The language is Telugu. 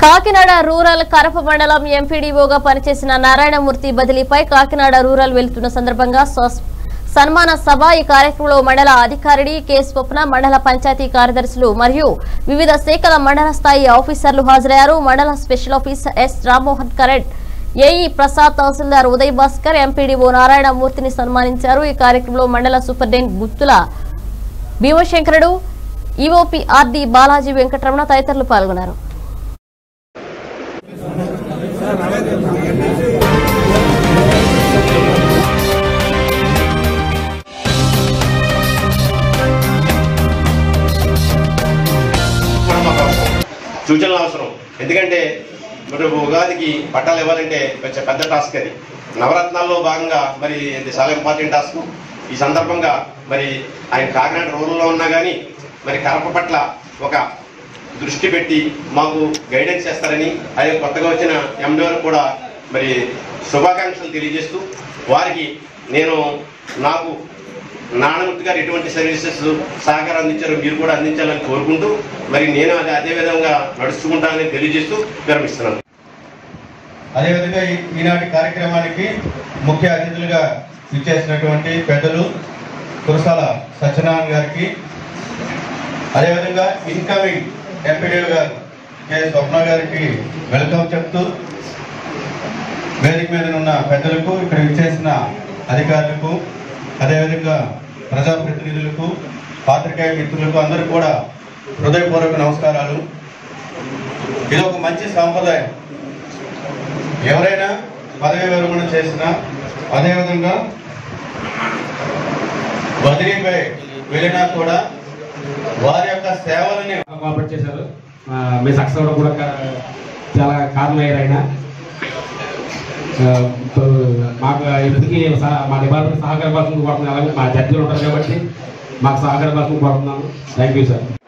కాకినాడ రూరల్ కరప మండలం ఎంపీడీఓగా పనిచేసిన నారాయణమూర్తి బదిలీపై కాకినాడ రూరల్ వెళ్తున్న సందర్భంగా స్వస్- సన్మాన సభ ఈ కార్యక్రమంలో మండల అధికారిని కె స్వప్న మండల పంచాయతీ కార్యదర్శులు మరియు వివిధ శాఖల మండల స్థాయి ఆఫీసర్లు హాజరయ్యారు మండల స్పెషల్ ఆఫీసర్ ఎస్ రామ్మోహన్ కరెడ్ ఏఈ ప్రసాద్ తహసీల్దార్ ఉదయ్ భాస్కర్ ఎంపీడీఓ నారాయణమూర్తిని సన్మానించారు ఈ కార్యక్రమంలో మండల సూపరింటెండెంట్ గుత్తుల భీమశంకరుడు ఈఓపీ ఆర్డి బాలాజీ వెంకటరమణ తదితరులు పాల్గొన్నారు కూడా మాకు అవసరం సూచనలు అవసరం ఎందుకంటే మరి ఉగాదికి పట్టాలు ఇవ్వాలంటే కొంచెం పెద్ద టాస్క్ అది నవరత్నాల్లో భాగంగా మరి ఇది చాలా ఇంపార్టెంట్ టాస్క్ ఈ సందర్భంగా మరి ఆయన కాకినాడ రూరల్లో ఉన్నా కానీ మరి కరప పట్ల ఒక దృష్టి పెట్టి మాకు గైడెన్స్ చేస్తారని అదే కొత్తగా వచ్చిన ఎండోర్ కూడా మరి శుభాకాంక్షలు తెలియజేస్తూ వారికి నేను నాకు నారాయణమూర్తి గారు ఎటువంటి సర్వీసెస్ సహకారం అందించారో మీరు కూడా అందించాలని కోరుకుంటూ మరి నేను అది అదే విధంగా నడుచుకుంటానని తెలియజేస్తూ విరమిస్తున్నాను అదేవిధంగా ఈ- ఈనాటి కార్యక్రమానికి ముఖ్య అతిథులుగా ఇచ్చేసినటువంటి పెద్దలు కురసాల సత్యనారాయణ గారికి అదేవిధంగా ఇన్కమింగ్ ఎంపీడీ గారు కె స్వప్న గారికి వెల్కమ్ చెప్తూ వేదిక మీద ఉన్న పెద్దలకు ఇక్కడ ఇచ్చేసిన అధికారులకు అదేవిధంగా ప్రజాప్రతినిధులకు పాత్రికేయ మిత్రులకు అందరూ కూడా హృదయపూర్వక నమస్కారాలు ఇది ఒక మంచి సాంప్రదాయం ఎవరైనా పదవి విరమణ చేసినా అదేవిధంగా బదిలీపై వెళ్ళినా కూడా వారి యొక్క సేవలని కోఆపరేట్ చేశారు ఆ, మీ సక్సెస్ అవ్వడం కూడా కా- చాలా కారణమయ్యారు ఆయన ఆ, ఇప్పుడు మాకు ఇప్పటికి సహ- మా డిపార్ట్మెంట్ సహకార కోసం కోరుతున్నాను అలాగే మా జడ్జిలు ఉంటారు కాబట్టి మాకు సహకార కోసం కోరుతున్నాను థ్యాంక్ యూ సార్